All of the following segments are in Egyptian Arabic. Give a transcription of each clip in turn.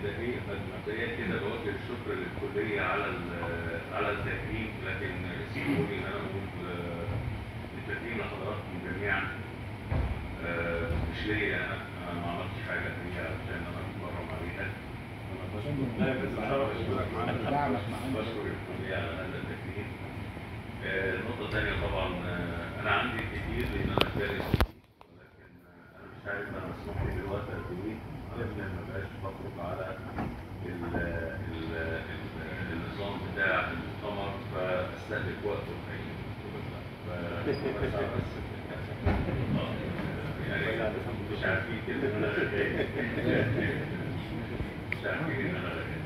مبدئيا مبدئيا كده بوجه الشكر للكليه على ال- على التكريم لكن سيبوني ان انا اقول آه، التكريم لحضراتكم جميعا آه، مش ليا انا أنا ما عملتش حاجه هي عشان انا اتمرن عليها لا بس شرف اشكرك معانا بشكر الكليه على هذا التكريم آه، النقطه الثانيه طبعا آه، انا عندي كتير لان انا دارس ولكن آه، انا مش عارف انا مسموح لي دلوقتي قد ايه علشان ما بقاش بخرج على ال- ال- ال- النظام بتاع المؤتمر فاستهلك وقته الحقيقي ف- بس بس آه، يعني مش عارفين كده ان انا غالي مش عارفين ان انا غالي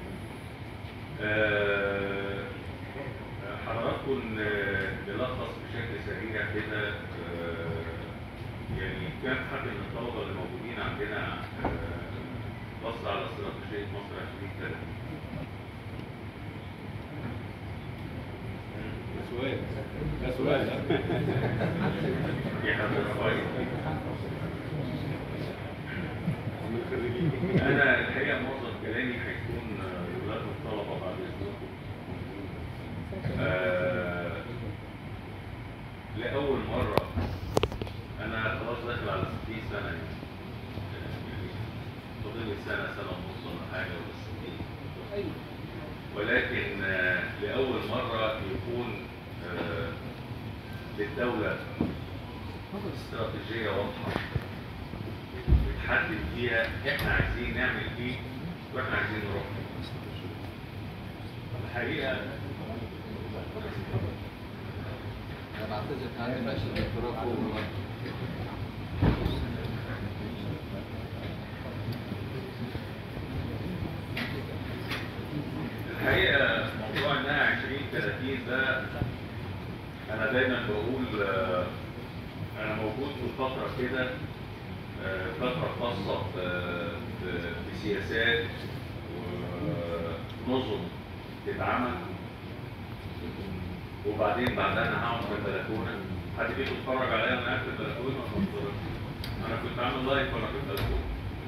آه، حضراتكم آه، نلخص بشكل سريع كده آه، يعني كام حد من الطلبه اللي موجودين عندنا آه، بص على استراتيجيه مصر 2030 ده سؤال ده سؤال في حد رفع ايده؟ من الخريجين انا الحقيقه معظم كلامي هيكون آه، لولاد الطلبه بعد اذنكم آه، لاول مره انا خلاص داخل على 60 سنه يعني آه، يعني فاضل لي سنه سنه ونص ولا حاجه ولا 60 ولكن آه، لاول مره يكون آه، للدوله استراتيجيه واضحه بتحدد فيها احنا عايزين نعمل ايه واحنا عايزين نروح فين. الحقيقه انا بعتذر كان عندي فشل دكتوراه فوق والله الحقيقه موضوع انها 20 30 ده انا دايما بقول آه، انا موجود في فتره كده آه، فتره خاصه ب- ب- بسياسات ونظم تتعمل وبعدين بعدها انا هقعد في البلكونه حد جه يتفرج عليا وانا قاعد في البلكونه ولا ما اتفرجش؟ انا كنت عامل لايف وانا في البلكونه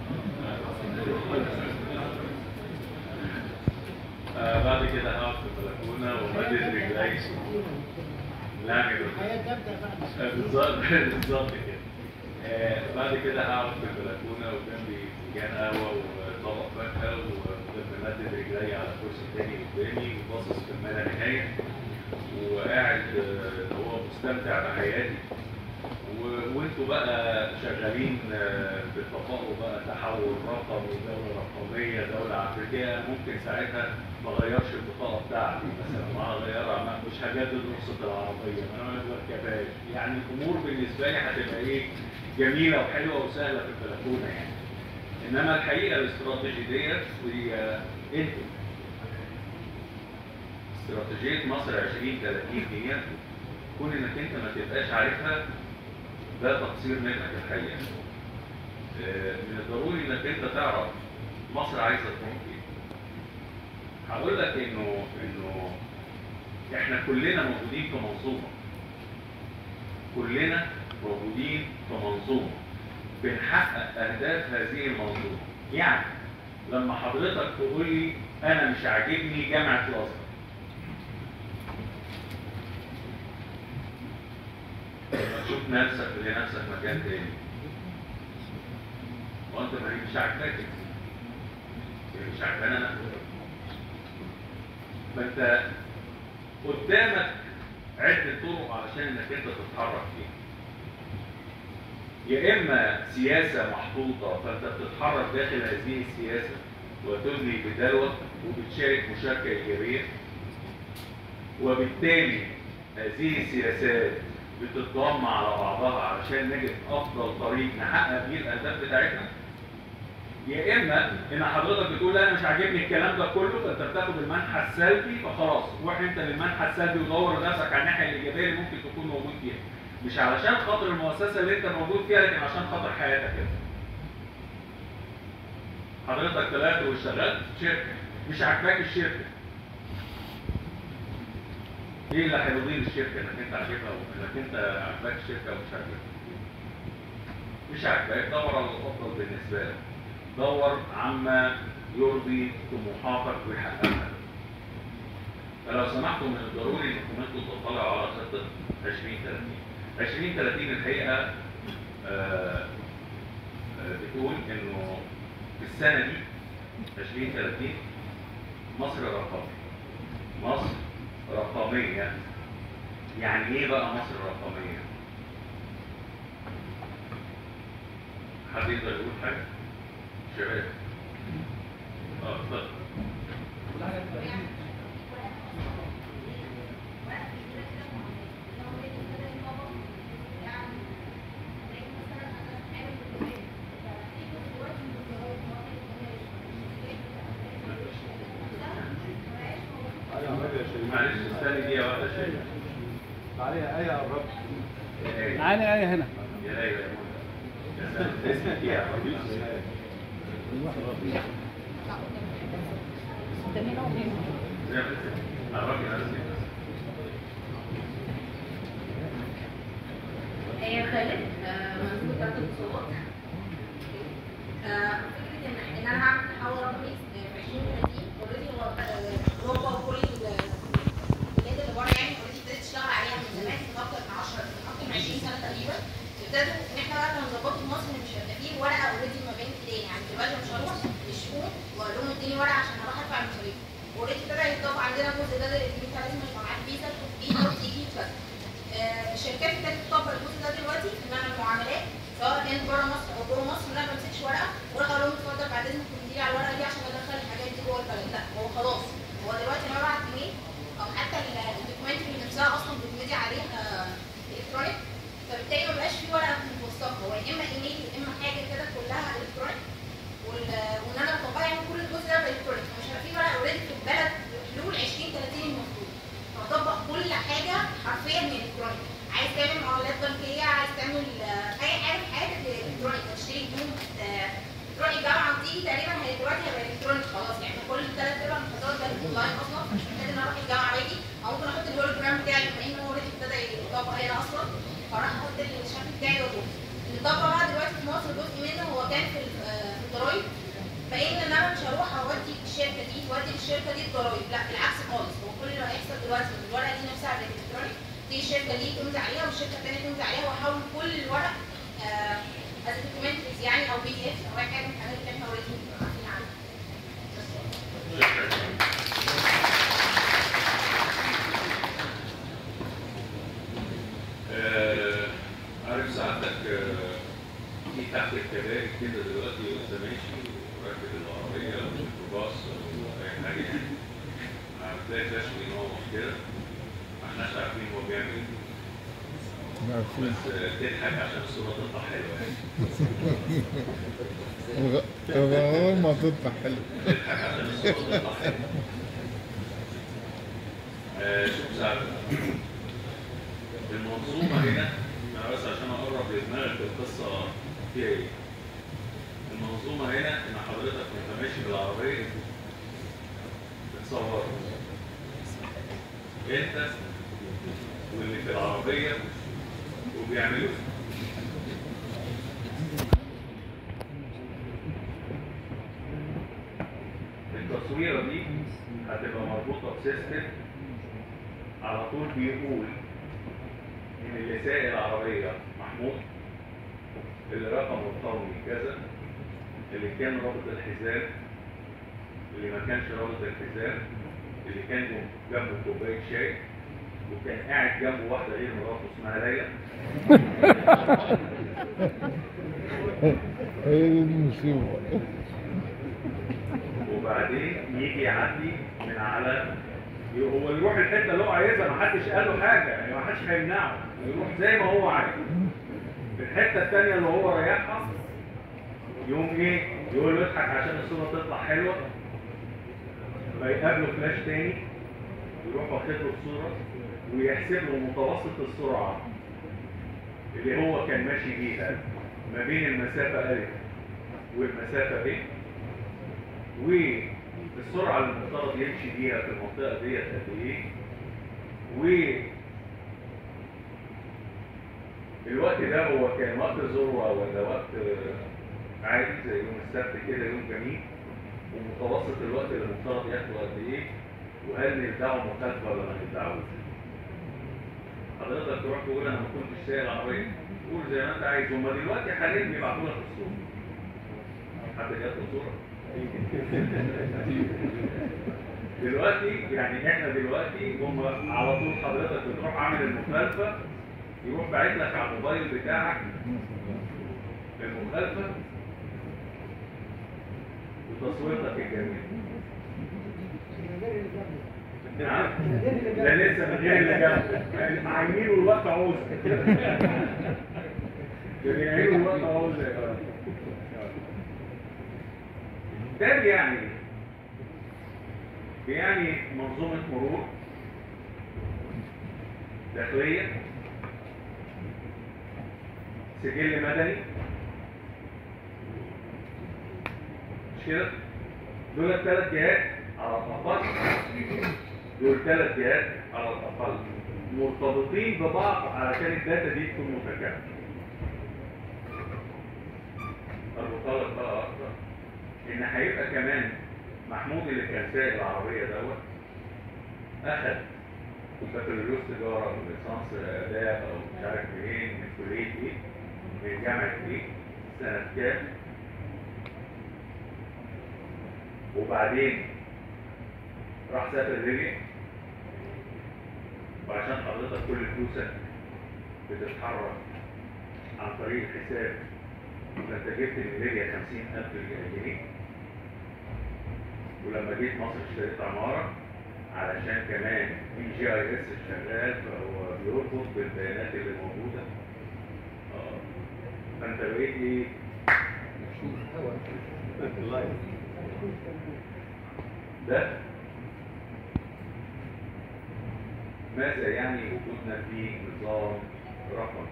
آه بعد كده هقعد في البلكونه ومدد رجلي لا كده الحياة تبدأ بعد آه، بالظبط بالظبط كده آه، بعد كده هقعد في البلكونه وجنبي فنجان قهوه وطبق فاكهه ومدد رجلي على كرسي تاني قدامي وباصص في ما لا نهايه وقاعد آه، هو مستمتع بحياتي و- وانتوا بقى شغالين آه، بتطبقوا بقى تحول رقمي دوله رقميه دوله عفريتيه ممكن ساعتها ما اغيرش البطاقه بتاعتي مثلا ما اغيرها ما- مش هجدد رخصه العربيه ما انا ما بركبهاش يعني الامور بالنسبه لي هتبقى ايه جميله وحلوه وسهله في البلكونه يعني انما الحقيقه الاستراتيجيه ديت هي انتوا استراتيجيه مصر 2030 ديت كون انك انت ما تبقاش عارفها ده تقصير منك الحقيقه آه، من الضروري انك انت تعرف مصر عايزه تروح فين هقول لك انه انه احنا كلنا موجودين في منظومه كلنا موجودين في منظومه بنحقق اهداف هذه المنظومه يعني لما حضرتك تقول لي انا مش عاجبني جامعه الازهر شوف نفسك تلاقي نفسك مكان تاني وانت ما هي مش عاجباك هي مش عاجبانا انا فانت قدامك عدة طرق علشان انك انت تتحرك فيها يا اما سياسة محطوطة فانت بتتحرك داخل هذه السياسة وتبني بدلوة وبتشارك مشاركة ايجابية وبالتالي هذه السياسات بتتضم على بعضها علشان نجد افضل طريق نحقق بيه الاهداف بتاعتنا يا اما ان حضرتك بتقول لا انا مش عاجبني الكلام ده كله فانت بتاخد المنحى السلبي فخلاص روح انت للمنحى السلبي ودور نفسك على الناحيه الايجابيه اللي ممكن تكون موجود فيها مش علشان خاطر المؤسسه اللي انت موجود فيها لكن عشان خاطر حياتك انت حضرتك طلعت واشتغلت في شركه مش عاجباك الشركه ايه اللي هيرضي الشركه انك انت عاجبها وانك انت عاجباك الشركه ومش عاجبك مش عاجباك دور على الافضل بالنسبه لك دور عما يرضي طموحاتك ويحققها فلو سمحتوا من الضروري انكم انتوا تطلعوا على خطه 2030 2030 الحقيقه آه، آه، بتقول انه في السنه دي 2030 مصر رقميه مصر رقميه يعني ايه بقى مصر رقميه؟ حد يقدر يقول حاجه؟ شباب اه اتفضل معلش استني دقيقه واحده شيء عليها آية قربت معانا آية هنا يا ليلى يا منى يا سلام اسمك ايه يا حبيبي؟ زي ما انت عرفي نفسك هي خالد آه، مسؤول إدارة الاتصالات آه، فكرة إن إن أنا هعمل تحول رقمي في 2030 أوريدي هو آه، أوروبا وكل ال- البلاد اللي بره يعني أوريدي ابتدت تشتغل عليها من زمان من أكتر من 10 من أكتر من 20 سنة تقريبا ابتدوا إن إحنا بقى هنظبطه في مصر مش هيبقى فيه ورقة أوريدي ما بين إيدينا يعني دلوقتي مش هروح للشؤون وأقول لهم اديني ورقة عشان أروح أدفع المصاريف اوريدي ابتدى يتطبق عندنا الجزء ده اللي انت لازم يبقى معاك فيزا فيزا وتيجي كذا آه، الشركات ابتدت تطبق الجزء ده دلوقتي في ان انا المعاملات سواء كانت بره مصر او جوه مصر ان انا ما بمسكش ورقه واروح اقول لهم اتفضل بعد اذنك تديلي على الورقه دي عشان ادخل الحاجات دي جوه البلد لا هو خلاص هو دلوقتي انا ببعت ايميل او حتى ال- الدوكيومنت اللي نفسها اصلا بتمضي عليها الكترونيك فبالتالي ما بقاش في ورقه متوثقه هو يا اما ايميل يا اما حاجه كده كلها الكترونيك وال- وان انا بطبق يعني كل الجزء ده بالالكترونيك مش هيبقى في ورقه اوريدي في البلد حلول 20 30 المفروض فطبق كل حاجه حرفيا من الالكترونيك عايز تعمل معاملات بنكيه عايز تعمل آه، اي حاجه في حياتك الكترونيك تشتري هدوم آه، تروح الجامعه وتيجي تقريبا هي دلوقتي هيبقى الكترونيك خلاص يعني كل ثلاث ارباع المحاضرات بقت اونلاين اصلا مش محتاج ان انا اروح الجامعه واجي او ممكن احط الهولوجرام بتاعي بما ان هو اوريدي ابتدى يطبق هنا اصلا فراح احط الشكل بتاعي واروح اللي طبق بقى دلوقتي في مصر جزء منه هو كان في ال- آه، في الضرايب فان ان انا مش هروح اودي الشركه دي تودي الشركه دي الضرايب لا بالعكس خالص هو كل اللي هيحصل دلوقتي إن الورقه دي نفسها بالالكترونيك تيجي الشركه دي تمضي عليها والشركه الثانيه تمضي عليها واحول كل الورق از دوكيومنتريز يعني او بي دي اف او اي حاجه من الحاجات اللي احنا اوريدي عارفين عنها آه، عارف سعادتك آه، في تحت الكباري كده دلوقتي وانت ماشي راكب العربية او الميكروباص او اي حاجة يعني هتلاقي فلاش بينور كده ما احناش عارفين هو بيعمل ايه بس آه، تضحك عشان الصورة تطلع حلوة يعني الغرام ما تطلع حلو تضحك عشان الصورة تطلع حلوة آه، شوف سعادتك المنظومة هنا أنا بس عشان أقرب لدماغك القصة فيها إيه؟ المنظومة هنا إن حضرتك وأنت ماشي بالعربية بتصور أنت واللي في العربية وبيعملوا التصويرة دي هتبقى مربوطة بسيستم على طول بيقول ان اللي سايق العربيه محمود اللي رقمه القومي كذا اللي كان رابط الحزام اللي ما كانش رابط الحزام اللي كان جنب- جنبه كوبايه شاي وكان قاعد جنبه واحده غير مراته اسمها ليلى هي دي المصيبة وبعدين يجي يعدي من على هو يروح الحته اللي هو عايزها ما حدش قال له حاجه يعني ما حدش هيمنعه يروح زي ما هو عايز في الحته الثانيه اللي هو رايحها يقوم ايه يقول له اضحك عشان الصوره تطلع حلوه فيقابله فلاش تاني يروح واخد له الصوره ويحسب له متوسط السرعه اللي هو كان ماشي بيها ما بين المسافه الف والمسافه ب والسرعه اللي المفترض يمشي بيها في المنطقه ديت قد ايه و الوقت ده هو كان وقت ذروه ولا وقت آه، عادي زي يوم السبت كده يوم جميل ومتوسط الوقت اللي المفترض ياخده قد ايه وهل نبدعه مخالفه ولا ما نبدعوش حضرتك تروح تقول انا ما كنتش سايق العربيه قول زي ما انت عايز هم دلوقتي حاليا بيبعتوا لك الصوره حد جات له صوره دلوقتي يعني احنا دلوقتي هم على طول حضرتك بتروح عامل المخالفه يروح باعت لك على الموبايل بتاعك المخالفه وتصويرتك الجميل نعم لا لسه من غير اللي جنبه عينينه الوقت عوزه بيعينوا الوقت عوزه يا جماعه ده بيعني إيه؟ بيعني منظومة مرور داخلية سجل مدني مش كده؟ دول الثلاث جهات على الأقل دول ثلاث جهات على الأقل مرتبطين ببعض علشان الداتا دي تكون متكاملة المطالب بقى أكتر إن هيبقى كمان محمود اللي كان سايق العربية دوت أخد بكالوريوس تجارة من ليسانس آداب أو مش عارف منين من كلية إيه من جامعة إيه سنة كام وبعدين راح سافر ليبيا وعشان حضرتك كل فلوسك بتتحرك عن طريق الحساب فانت جبت من ليبيا 50000 جنيه ولما جيت مصر اشتريت عمارة علشان كمان في جي اي اس شغال فهو بيربط بالبيانات اللي موجودة اه فانت بقيت ايه ده ماذا يعني وجودنا في نظام رقمي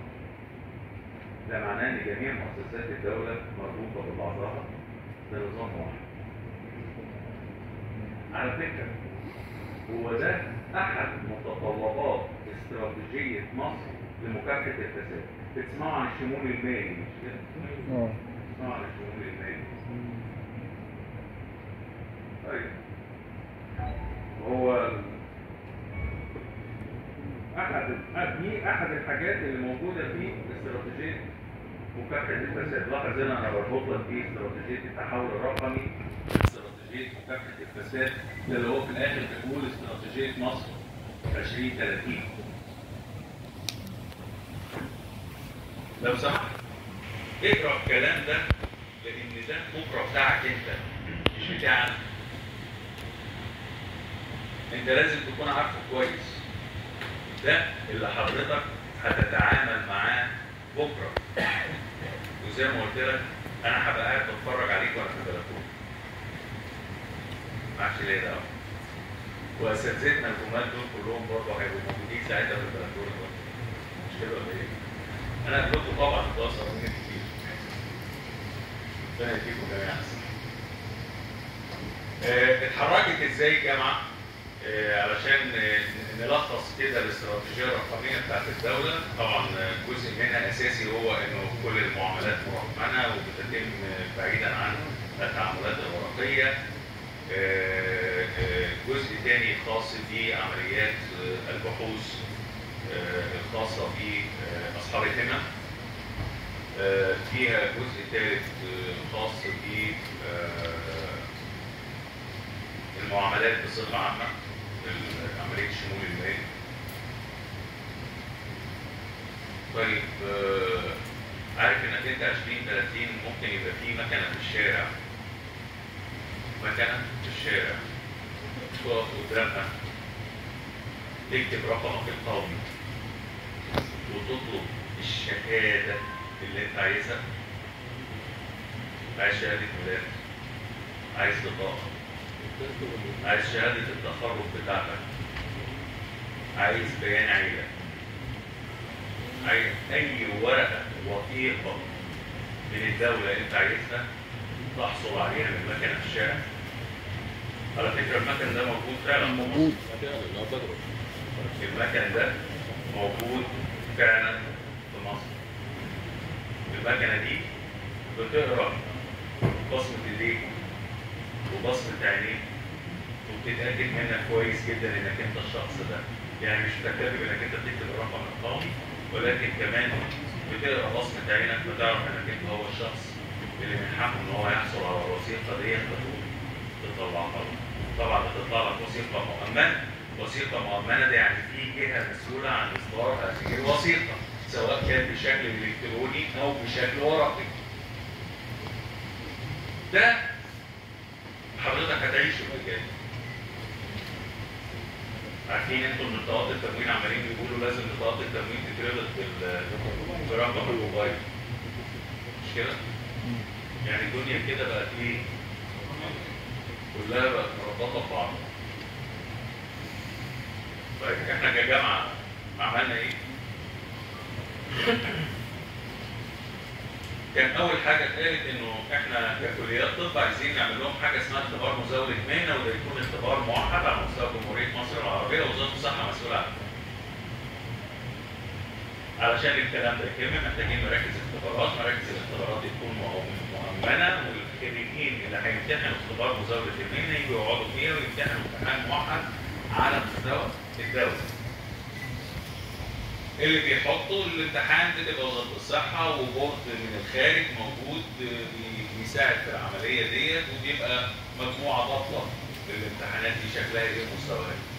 ده معناه ان جميع مؤسسات الدولة مربوطة ببعضها بنظام واحد على فكرة هو ده احد متطلبات استراتيجية مصر لمكافحة الفساد بتسمعوا عن الشمول المالي مش كده؟ اه بتسمعوا عن الشمول المالي طيب هو احد دي احد الحاجات اللي موجوده في استراتيجيه مكافحه الفساد لاحظ هنا انا بربط لك دي استراتيجيه التحول الرقمي استراتيجيه مكافحه الفساد ده اللي هو في الاخر بيقول استراتيجيه مصر 2030 لو سمحت اقرا الكلام ده لان ده بكره بتاعك انت مش بتاعك انت لازم تكون عارفه كويس ده اللي حضرتك هتتعامل معاه بكره وزي ما قلت لك انا هبقى قاعد بتفرج عليك وانا في البلكونه معرفش ليه ده واساتذتنا الجمال دول كلهم برضه هيبقوا موجودين ساعتها في البلكونه برضه مش كده ولا ايه؟ انا قابلتكم طبعا بتوصل مني كتير ربنا يديكم جميعا آه، اتحركت ازاي الجامعه؟ آه، علشان آه، نلخص كده الاستراتيجيه الرقميه بتاعت الدوله طبعا آه، جزء منها اساسي هو انه كل المعاملات مرقمنه وبتتم آه، بعيدا عن التعاملات الورقيه آه، آه، جزء تاني خاص بعمليات آه، البحوث آه، الخاصه باصحاب الهمم آه، فيها جزء ثالث آه، خاص ب آه، المعاملات بصفة عامة ال- عملية الشمول المالي طيب آه، عارف انك انت 20 30 ممكن يبقى في مكنة في الشارع مكنة في الشارع تقف قدامها تكتب رقمك القومي وتطلب الشهادة اللي انت عايزها عايز شهادة ميلاد عايز بطاقة عايز شهادة التخرج بتاعتك عايز بيان عيلة عايز أي ورقة وثيقة من الدولة أنت عايزها تحصل عليها من مكنة في الشارع على فكرة المكن ده موجود فعلا في مصر موجود المكن ده موجود فعلا في مصر المكنة دي بتقرا بصمة الليل وبصمة عينيك وبتتأكد منك كويس جدا انك انت الشخص ده يعني مش بتكتفي بانك انت بتكتب الرقم القومي ولكن كمان بتقرا بصمة عينك فتعرف انك انت هو الشخص اللي من حقه ان هو يحصل على الوثيقة ديت فتقوم تطلعها له. طبعا بتطلع لك وثيقة مؤمنة وثيقة مؤمنة دي يعني في جهة مسؤولة عن إصدار هذه الوثيقة سواء كان بشكل إلكتروني أو بشكل ورقي. ده حضرتك هتعيشه مجاني. عارفين انتوا ان بطاقات التموين عمالين بيقولوا لازم بطاقات التموين تتربط بال- برقم الموبايل. مش كده؟ يعني الدنيا كده بقت ايه؟ كلها بقت مربطه ببعض. طيب احنا كجامعه عملنا ايه؟ كان اول حاجه اتقالت انه احنا ككليات طب عايزين نعمل لهم حاجه اسمها اختبار مزاوله مهنه وده يكون اختبار موحد على مستوى جمهوريه مصر العربيه ووزاره الصحه مسؤوله عنه. علشان الكلام ده يتم محتاجين مراكز اختبارات، مراكز الاختبارات دي تكون مؤ- مؤمنه والخريجين اللي هيمتحنوا اختبار مزاوله المهنه يجوا يقعدوا فيها ويمتحنوا امتحان موحد على مستوى الدوله. اللي بيحطوا الامتحان بتبقى وزاره الصحه وبورد من الخارج موجود بي- بيساعد في العمليه ديت وبيبقى مجموعه ضابطه للامتحانات دي شكلها ايه ومستواها ايه.